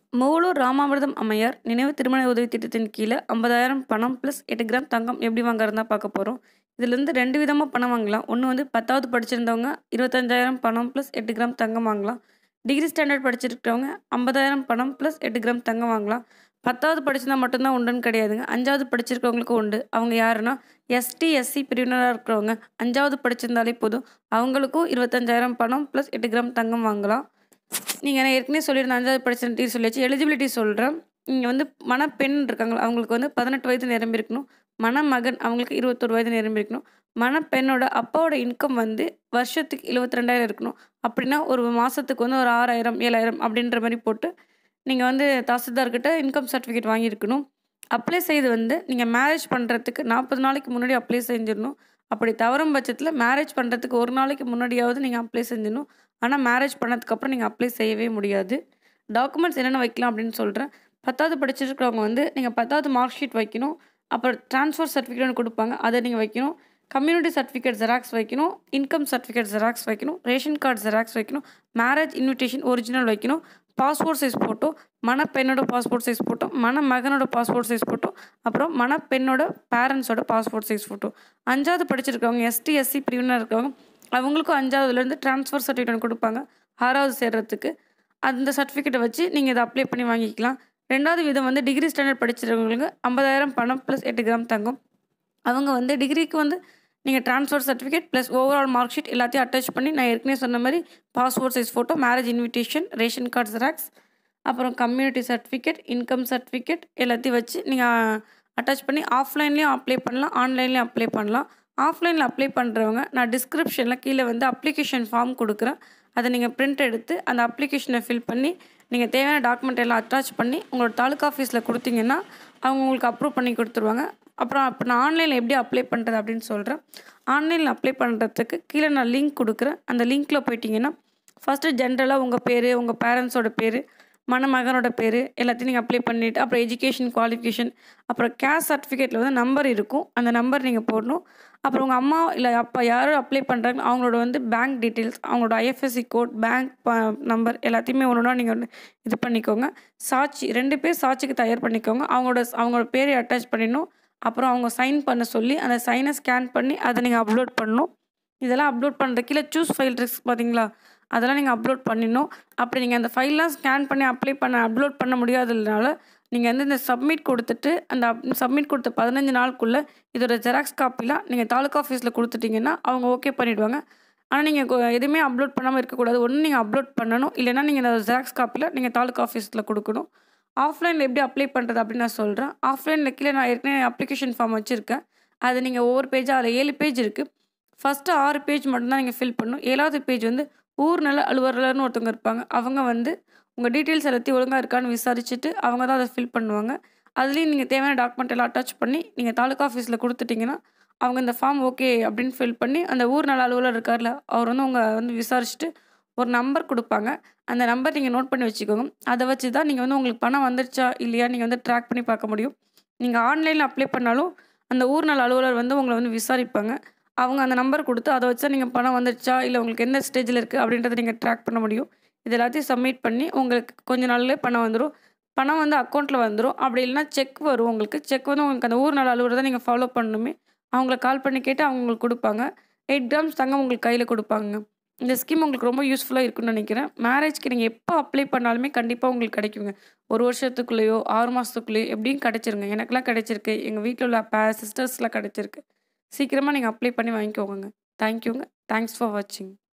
மூவலூர் ராமாமிர்தம் அம்மையார் நினைவு திருமண உதவி திட்டத்தின் கீழே ஐம்பதாயிரம் பணம் ப்ளஸ் எட்டு கிராம் தங்கம் எப்படி வாங்குறதுனா பார்க்க போகிறோம் இதுலேருந்து ரெண்டு விதமாக பணம் வாங்கலாம் ஒன்று வந்து பத்தாவது படிச்சிருந்தவங்க இருபத்தஞ்சாயிரம் பணம் ப்ளஸ் எட்டு கிராம் தங்கம் வாங்கலாம் டிகிரி ஸ்டாண்டர்ட் படிச்சிருக்கிறவங்க ஐம்பதாயிரம் பணம் ப்ளஸ் எட்டு கிராம் தங்கம் வாங்கலாம் பத்தாவது படிச்சிருந்தா மட்டும்தான் உண்டுன்னு கிடையாதுங்க அஞ்சாவது படிச்சிருக்கவங்களுக்கும் உண்டு அவங்க யாருன்னா எஸ்டி எஸ்சி பிரிவினராக இருக்கிறவங்க அஞ்சாவது படிச்சிருந்தாலே போதும் அவங்களுக்கும் இருபத்தஞ்சாயிரம் பணம் ப்ளஸ் எட்டு கிராம் தங்கம் வாங்கலாம் நீங்கள் நான் ஏற்கனவே சொல்லியிருந்தேன் அஞ்சாவது படிச்சிருந்தீ சொல்லியாச்சு எலிஜிபிலிட்டி சொல்கிறேன் நீங்கள் வந்து மணப்பெண் இருக்காங்களா அவங்களுக்கு வந்து பதினெட்டு வயது நிரம்பியிருக்கணும் மணமகன் அவங்களுக்கு இருபத்தொரு வயது நிரம்பியிருக்கணும் மணப்பெண்ணோட அப்பாவோட இன்கம் வந்து வருஷத்துக்கு இருபத்தி ரெண்டாயிரம் இருக்கணும் அப்படின்னா ஒரு மாதத்துக்கு வந்து ஒரு ஆறாயிரம் ஏழாயிரம் அப்படின்ற மாதிரி போட்டு நீங்கள் வந்து தாசில்தார்கிட்ட இன்கம் சர்டிஃபிகேட் வாங்கியிருக்கணும் அப்ளை செய்து வந்து நீங்கள் மேரேஜ் பண்ணுறதுக்கு நாற்பது நாளைக்கு முன்னாடி அப்ளை செஞ்சிடணும் அப்படி தவறும் பட்சத்தில் மேரேஜ் பண்ணுறதுக்கு ஒரு நாளைக்கு முன்னாடியாவது நீங்கள் அப்ளை செஞ்சிடணும் ஆனால் மேரேஜ் பண்ணதுக்கப்புறம் நீங்கள் அப்ளை செய்யவே முடியாது டாக்குமெண்ட்ஸ் என்னென்ன வைக்கலாம் அப்படின்னு சொல்கிறேன் பத்தாவது படிச்சிருக்கிறவங்க வந்து நீங்கள் பத்தாவது மார்க் ஷீட் வைக்கணும் அப்புறம் ட்ரான்ஸ்ஃபர் சர்டிஃபிகேட் கொடுப்பாங்க அதை நீங்கள் வைக்கணும் கம்யூனிட்டி சர்டிஃபிகேட் ஜெராக்ஸ் வைக்கணும் இன்கம் சர்டிஃபிகேட் ஜெராக்ஸ் வைக்கணும் ரேஷன் கார்டு ஜெராக்ஸ் வைக்கணும் மேரேஜ் இன்விடேஷன் ஒரிஜினல் வைக்கணும் பாஸ்போர்ட் சைஸ் ஃபோட்டோ மணப்பெண்ணோட பாஸ்போர்ட் சைஸ் ஃபோட்டோ மணமகனோட பாஸ்போர்ட் சைஸ் ஃபோட்டோ அப்புறம் மணப்பெண்ணோட பேரண்ட்ஸோட பாஸ்போர்ட் சைஸ் ஃபோட்டோ அஞ்சாவது படிச்சிருக்கவங்க எஸ்டி எஸ்சி பிரிவினர் இருக்கவங்க அவங்களுக்கும் அஞ்சாவதுலேருந்து ட்ரான்ஸ்ஃபர் சர்டிஃபிகேட் கொடுப்பாங்க ஆறாவது சேர்றதுக்கு அந்த சர்டிஃபிகேட்டை வச்சு நீங்கள் இதை அப்ளை பண்ணி வாங்கிக்கலாம் ரெண்டாவது விதம் வந்து டிகிரி ஸ்டாண்டர்ட் படிச்சிருக்கவங்களுக்கு ஐம்பதாயிரம் பணம் ப்ளஸ் எட்டு கிராம் தங்கம் அவங்க வந்து டிகிரிக்கு வந்து நீங்கள் transfer certificate plus overall mark sheet எல்லாத்தையும் அட்டாச் பண்ணி நான் ஏற்கனவே சொன்ன மாதிரி passport size photo marriage invitation ration card xerox அப்புறம் கம்யூனிட்டி சர்டிஃபிகேட் இன்கம் சர்டிஃபிகேட் எல்லாத்தையும் வச்சு நீங்கள் அட்டாச் பண்ணி ஆஃப்லைன்லேயும் அப்ளை பண்ணலாம் ஆன்லைன்லேயும் அப்ளை பண்ணலாம் ஆஃப்லைனில் அப்ளை பண்ணுறவங்க நான் டிஸ்கிரிப்ஷனில் கீழே வந்து அப்ளிகேஷன் ஃபார்ம் கொடுக்குறேன் அதை நீங்கள் பிரிண்ட் எடுத்து அந்த அப்ளிகேஷனை ஃபில் பண்ணி நீங்கள் தேவையான டாக்குமெண்ட் எல்லாம் அட்டாச் பண்ணி உங்களோட தாலுக்கா ஆஃபீஸில் கொடுத்தீங்கன்னா அவங்க உங்களுக்கு அப்ரூவ் பண்ணி கொடுத்துருவாங்க அப்புறம் இப்போ நான் ஆன்லைனில் எப்படி அப்ளை பண்ணுறது அப்படின்னு சொல்கிறேன் ஆன்லைனில் அப்ளை பண்ணுறதுக்கு கீழே நான் லிங்க் கொடுக்குறேன் அந்த லிங்க்கில் போயிட்டீங்கன்னா ஃபஸ்ட்டு ஜென்ரலாக உங்கள் பேர் உங்கள் பேரண்ட்ஸோட பேர் மணமகனோட பேர் எல்லாத்தையும் நீங்கள் அப்ளை பண்ணிவிட்டு அப்புறம் எஜுகேஷன் குவாலிஃபிகேஷன் அப்புறம் கேஸ்ட் சர்டிஃபிகேட்டில் வந்து நம்பர் இருக்கும் அந்த நம்பர் நீங்கள் போடணும் அப்புறம் உங்கள் அம்மா இல்லை அப்பா யாரும் அப்ளை பண்ணுறாங்க அவங்களோட வந்து பேங்க் டீட்டெயில்ஸ் அவங்களோட ஐஎஃப்எஸ்சி கோட் பேங்க் நம்பர் எல்லாத்தையுமே ஒன்று ஒன்றா நீங்கள் வந்து இது பண்ணிக்கோங்க சாட்சி ரெண்டு பேர் சாட்சிக்கு தயார் பண்ணிக்கோங்க அவங்களோட அவங்களோட பேரை அட்டாச் பண்ணிடணும் அப்புறம் அவங்க சைன் பண்ண சொல்லி அந்த சைனை ஸ்கேன் பண்ணி அதை நீங்கள் அப்லோட் பண்ணணும் இதெல்லாம் அப்லோட் பண்ணுற கீழே சூஸ் ஃபைல் ரிஸ்க் பார்த்தீங்களா அதெல்லாம் நீங்கள் அப்லோட் பண்ணிடணும் அப்படி நீங்கள் அந்த ஃபைல்லாம் ஸ்கேன் பண்ணி அப்ளை பண்ண அப்லோட் பண்ண முடியாததுனால நீங்கள் வந்து இந்த சப்மிட் கொடுத்துட்டு அந்த சப்மிட் கொடுத்த பதினஞ்சு நாளுக்குள்ளே இதோட ஜெராக்ஸ் காப்பிலாம் நீங்கள் தாலுக்கா ஆஃபீஸில் கொடுத்துட்டிங்கன்னா அவங்க ஓகே பண்ணிவிடுவாங்க ஆனால் நீங்கள் எதுவுமே அப்லோட் பண்ணாமல் இருக்கக்கூடாது ஒன்று நீங்கள் அப்லோட் பண்ணணும் இல்லைனா நீங்கள் இந்த ஜெராக்ஸ் காப்பியில் நீங்கள் தாலுக்கா ஆஃபீஸில் கொடுக்கணும் ஆஃப்லைனில் எப்படி அப்ளை பண்ணுறது அப்படின்னு நான் சொல்கிறேன் ஆஃப்லைனில் கீழே நான் ஏற்கனவே அப்ளிகேஷன் ஃபார்ம் வச்சுருக்கேன் அது நீங்கள் ஒவ்வொரு பேஜாக அதில் ஏழு பேஜ் இருக்குது ஃபஸ்ட்டு ஆறு பேஜ் மட்டும்தான் நீங்கள் ஃபில் பண்ணணும் ஏழாவது பேஜ் வந்து ஊர் நல அலுவலர்னு ஒருத்தவங்க இருப்பாங்க அவங்க வந்து உங்கள் டீட்டெயில்ஸ் எல்லாத்தையும் ஒழுங்காக இருக்கான்னு விசாரிச்சுட்டு அவங்க தான் அதை ஃபில் பண்ணுவாங்க அதுலேயும் நீங்கள் தேவையான டாக்குமெண்ட் எல்லாம் அட்டாச் பண்ணி நீங்கள் தாலுக்கா ஆஃபீஸில் கொடுத்துட்டிங்கன்னா அவங்க இந்த ஃபார்ம் ஓகே அப்படின்னு ஃபில் பண்ணி அந்த ஊர் நல அலுவலர் இருக்கார்ல அவர் வந்து உங்கள் வந்து விசாரிச்சுட்டு ஒரு நம்பர் கொடுப்பாங்க அந்த நம்பர் நீங்கள் நோட் பண்ணி வச்சுக்கோங்க அதை வச்சு தான் நீங்கள் வந்து உங்களுக்கு பணம் வந்துருச்சா இல்லையா நீங்கள் வந்து ட்ராக் பண்ணி பார்க்க முடியும் நீங்கள் ஆன்லைனில் அப்ளை பண்ணாலும் அந்த ஊர் நல அலுவலர் வந்து உங்களை வந்து விசாரிப்பாங்க அவங்க அந்த நம்பர் கொடுத்து அதை வச்சா நீங்கள் பணம் வந்துருச்சா இல்லை உங்களுக்கு எந்த ஸ்டேஜில் இருக்குது அப்படின்றத நீங்கள் ட்ராக் பண்ண முடியும் இது எல்லாத்தையும் சப்மிட் பண்ணி உங்களுக்கு கொஞ்ச நாள்லேயே பணம் வந்துடும் பணம் வந்து அக்கௌண்ட்டில் வந்துடும் அப்படி இல்லைனா செக் வரும் உங்களுக்கு செக் வந்து உங்களுக்கு அந்த ஊர் நாள் அலுவலர் தான் நீங்கள் ஃபாலோ பண்ணணுமே அவங்கள கால் பண்ணி கேட்டு அவங்க உங்களுக்கு கொடுப்பாங்க எயிட் கிராம்ஸ் தங்கம் உங்களுக்கு கையில் கொடுப்பாங்க இந்த ஸ்கீம் உங்களுக்கு ரொம்ப யூஸ்ஃபுல்லாக இருக்குன்னு நினைக்கிறேன் மேரேஜ்க்கு நீங்கள் எப்போ அப்ளை பண்ணாலுமே கண்டிப்பாக உங்களுக்கு கிடைக்குங்க ஒரு வருஷத்துக்குள்ளேயோ ஆறு மாதத்துக்குள்ளேயோ எப்படியும் கிடைச்சிருங்க எனக்குலாம் கிடைச்சிருக்கு எங்கள் வீட்டில் உள்ள அப்பா சிஸ்டர்ஸ்லாம் கிடைச்சிருக்கு சீக்கிரமாக நீங்கள் அப்ளை பண்ணி வாங்கிக்கோங்க தேங்க்யூங்க தேங்க்ஸ் ஃபார் வாட்சிங்